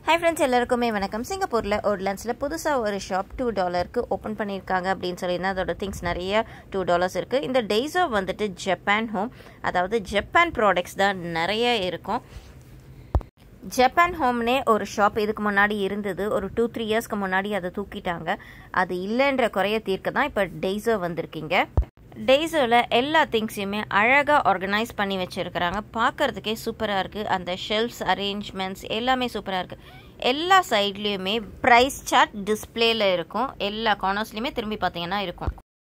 hi friends எல்லாருக்குமே வணக்கம் சிங்கப்பூரில் ஓட்லாண்ட்ஸில் புதுசாக ஒரு ஷாப் டூ டாலருக்கு ஓப்பன் பண்ணியிருக்காங்க அப்படின்னு சொல்லியிருந்தா அதோட திங்ஸ் நிறைய டூ டாலர்ஸ் இருக்குது இந்த டெய்ஸோ வந்துட்டு ஜப்பான் ஹோம் அதாவது ஜப்பான் ப்ராடக்ட்ஸ் தான் நிறைய இருக்கும் ஜப்பான் ஹோம்னே ஒரு ஷாப் இதுக்கு முன்னாடி இருந்தது ஒரு டூ த்ரீ இயர்ஸ்க்கு முன்னாடி அதை தூக்கிட்டாங்க அது இல்லைன்ற குறைய தீர்க்க தான் இப்போ டெய்ஸோ வந்திருக்கீங்க டெய்ஸோவில் எல்லா திங்ஸையுமே அழகாக ஆர்கனைஸ் பண்ணி வச்சுருக்கிறாங்க பார்க்குறதுக்கே சூப்பராக இருக்குது அந்த ஷெல்ஃப்ஸ் அரேஞ்ச்மெண்ட்ஸ் எல்லாமே சூப்பராக இருக்குது எல்லா சைட்லேயுமே ப்ரைஸ் சார்ட் டிஸ்பிளேல இருக்கும் எல்லா கார்னர்ஸ்லையுமே திரும்பி பார்த்தீங்கன்னா இருக்கும்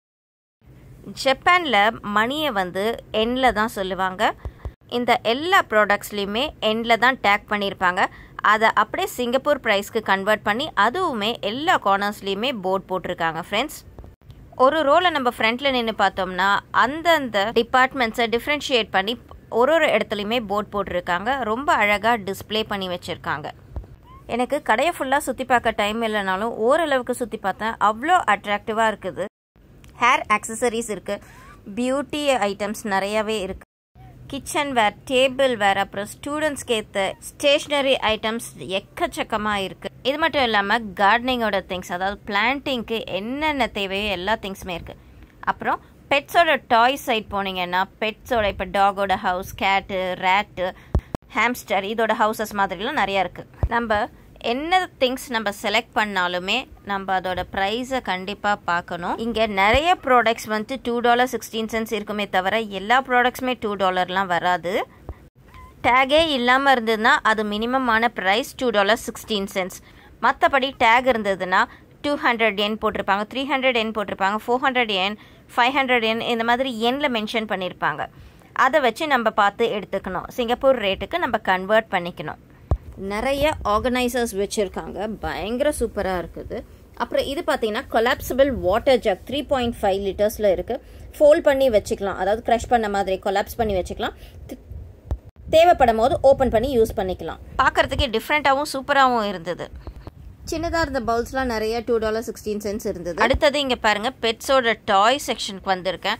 ஜப்பானில் மணியை வந்து எண்ணில் தான் சொல்லுவாங்க இந்த எல்லா ப்ராடக்ட்ஸ்லையுமே எண்டில் தான் டேக் பண்ணியிருப்பாங்க அதை அப்படியே சிங்கப்பூர் ப்ரைஸ்க்கு கன்வெர்ட் பண்ணி அதுவுமே எல்லா கார்னர்ஸ்லேயுமே போர்ட் போட்டிருக்காங்க ஃப்ரெண்ட்ஸ் ஒரு ரோலை நம்ம ஃப்ரண்ட்டில் நின்று பார்த்தோம்னா அந்தந்த டிபார்ட்மெண்ட்ஸை டிஃப்ரென்ஷியேட் பண்ணி ஒரு ஒரு இடத்துலையுமே போர்ட் போட்டிருக்காங்க ரொம்ப அழகாக டிஸ்ப்ளே பண்ணி வச்சுருக்காங்க எனக்கு கடையை ஃபுல்லாக சுற்றி பார்க்க டைம் இல்லைனாலும் ஓரளவுக்கு சுற்றி பார்த்தேன் அவ்வளோ அட்ராக்டிவாக இருக்குது ஹேர் ஆக்சசரிஸ் இருக்குது பியூட்டி ஐட்டம்ஸ் நிறையவே இருக்குது கிச்சன் வேர் டேபிள் வேர் அப்புறம் ஸ்டூடெண்ட்ஸ்க்கு ஏற்ற ஸ்டேஷ்னரி ஐட்டம்ஸ் எக்கச்சக்கமாக இருக்குது இது மட்டும் இல்லாமல் கார்டனிங்கோட திங்ஸ் அதாவது பிளான்டிங்க்கு என்னென்ன தேவையோ எல்லா திங்ஸுமே இருக்குது அப்புறம் பெட்ஸோட டாய் சைட் போனீங்கன்னா பெட்ஸோட இப்போ டாகோட ஹவுஸ் கேட்டு ரேட்டு ஹாம்ஸ்டர் இதோட ஹவுசஸ் மாதிரிலாம் நிறையா இருக்குது நம்ம என்ன திங்ஸ் நம்ம செலக்ட் பண்ணாலுமே நம்ம அதோட ப்ரைஸை கண்டிப்பாக பார்க்கணும் இங்கே நிறைய ப்ராடக்ட்ஸ் வந்து டூ டாலர் சிக்ஸ்டீன் சென்ஸ் இருக்குமே தவிர எல்லா ப்ராடக்ட்ஸுமே டூ டாலர்லாம் வராது டேகே இல்லாமல் இருந்ததுன்னா அது மினிமமான price two dollar sixteen cents மற்றபடி டேக் இருந்ததுன்னா டூ ஹண்ட்ரட் என் போட்டிருப்பாங்க த்ரீ ஹண்ட்ரட் என் போட்டிருப்பாங்க four hundred yen five hundred yen இந்த மாதிரி எண்ணில் மென்ஷன் பண்ணியிருப்பாங்க அதை வச்சு நம்ம பார்த்து எடுத்துக்கணும் சிங்கப்பூர் ரேட்டுக்கு நம்ம கன்வெர்ட் பண்ணிக்கணும் நிறைய ஆர்கனைசர்ஸ் வச்சுருக்காங்க பயங்கர சூப்பராக இருக்குது அப்புறம் இது பார்த்தீங்கன்னா collapsible water jug three point five லிட்டர்ஸில் இருக்குது ஃபோல்ட் பண்ணி வச்சுக்கலாம் அதாவது க்ரஷ் பண்ண மாதிரி கொலாப்ஸ் பண்ணி வச்சுக்கலாம் தேவைப்படும் போது ஓப்பன் பண்ணி யூஸ் பண்ணிக்கலாம் பார்க்குறதுக்கே டிஃப்ரெண்ட்டாகவும் சூப்பராகவும் இருந்தது சின்னதாக இருந்த பவுல்ஸ்லாம் நிறைய டூ டாலர் சிக்ஸ்டீன் சென்ஸ் இருந்தது அடுத்தது இங்கே பாருங்கள் பெட்ஸோட டாய் செக்ஷனுக்கு வந்திருக்கேன்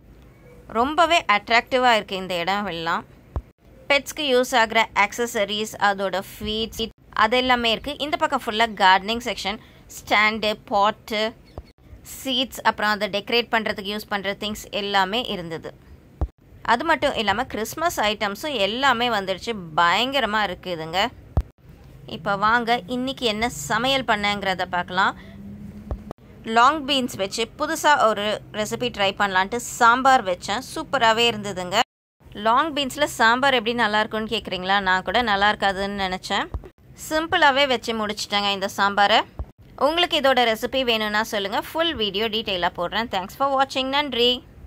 ரொம்பவே அட்ராக்டிவாக இருக்குது இந்த இடம் எல்லாம் பெட்ஸ்க்கு யூஸ் ஆகிற ஆக்சசரிஸ் அதோட ஃபீட்ஸ் அது எல்லாமே இருக்குது இந்த பக்கம் ஃபுல்லாக gardening section stand pot seeds அப்புறம் அதை டெக்கரேட் பண்ணுறதுக்கு யூஸ் பண்ணுற திங்ஸ் எல்லாமே இருந்தது அது மட்டும் இல்லாமல் கிறிஸ்மஸ் ஐட்டம்ஸும் எல்லாமே வந்துடுச்சு பயங்கரமாக இருக்குதுங்க இப்போ வாங்க இன்றைக்கி என்ன சமையல் பண்ணேங்கிறத பார்க்கலாம் லாங் பீன்ஸ் வச்சு புதுசாக ஒரு ரெசிபி ட்ரை பண்ணலான்ட்டு சாம்பார் வச்சேன் சூப்பராகவே இருந்ததுங்க லாங் பீன்ஸில் சாம்பார் எப்படி நல்லா இருக்கும்னு கேட்குறீங்களா நான் கூட நல்லா இருக்காதுன்னு நினச்சேன் சிம்பிளாகவே வச்சு முடிச்சிட்டேங்க இந்த சாம்பாரை உங்களுக்கு இதோட ரெசிபி வேணும்னா சொல்லுங்கள் ஃபுல் வீடியோ டீட்டெயிலாக போடுறேன் தேங்க்ஸ் ஃபார் வாட்சிங் நன்றி